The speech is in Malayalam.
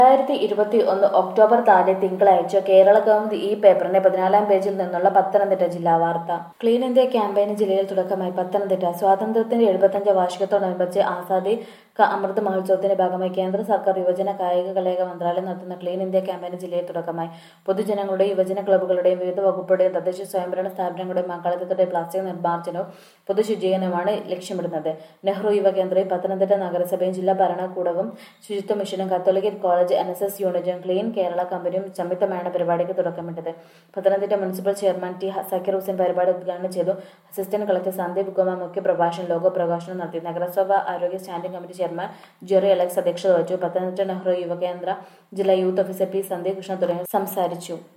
രണ്ടായിരത്തി ഇരുപത്തി ഒന്ന് ഒക്ടോബർ നാല് തിങ്കളാഴ്ച കേരള കൗമുദി ഈ പേപ്പറിന്റെ പതിനാലാം പേജിൽ നിന്നുള്ള പത്തനംതിട്ട ജില്ലാ വാർത്ത ക്ലീൻ ഇന്ത്യ ക്യാമ്പയിന് ജില്ലയിൽ തുടക്കമായി പത്തനംതിട്ട സ്വാതന്ത്ര്യത്തിന്റെ എഴുപത്തഞ്ച് വാർഷികത്തോടനുബന്ധിച്ച് ആസാദി ക അമൃത് മഹോത്സവത്തിന്റെ ഭാഗമായി കേന്ദ്ര സർക്കാർ യുവജന കായിക കലക മന്ത്രാലയം നടത്തുന്ന ക്ലീൻ ഇന്ത്യ ക്യാമ്പയിന് ജില്ലയിൽ തുടക്കമായി പൊതുജനങ്ങളുടെയും യുവജന ക്ലബ്ബുകളുടെയും വിവിധ വകുപ്പുകളുടെയും തദ്ദേശ സ്വയംഭരണ സ്ഥാപനങ്ങളുടെയും മക്കളത്തോടെ പ്ലാസ്റ്റിക് നിർമ്മാർജ്ജനവും പൊതുശുചീകരണവുമാണ് ലക്ഷ്യമിടുന്നത് നെഹ്റു യുവകേന്ദ്രയും പത്തനംതിട്ട നഗരസഭയും ജില്ലാ ഭരണകൂടവും ശുചിത്വ മിഷനും Catholicate college N S S യൂണിറ്റും ക്ലീൻ കേരള കമ്പനിയും സംയുക്തമായാണ് പരിപാടിക്ക് തുടക്കമിട്ടത് Pathanamthitta municipal chairman T Sakeer Hussain പരിപാടി ഉദ്ഘാടനം ചെയ്തു അസിസ്റ്റന്റ് കളക്ടർ സന്ദീപ് കുമാർ മുഖ്യ പ്രഭാഷണം ലോഗോ പ്രകാശനം നടത്തി നഗരസഭ ആരോഗ്യ standing committee chairman Jerry Alex അധ്യക്ഷത വഹിച്ചു പത്തനംതിട്ട നെഹ്റു യുവകേന്ദ്ര ജില്ലാ youth officer P Sandeep Krishna തുടങ്ങിയവർ സംസാരിച്ചു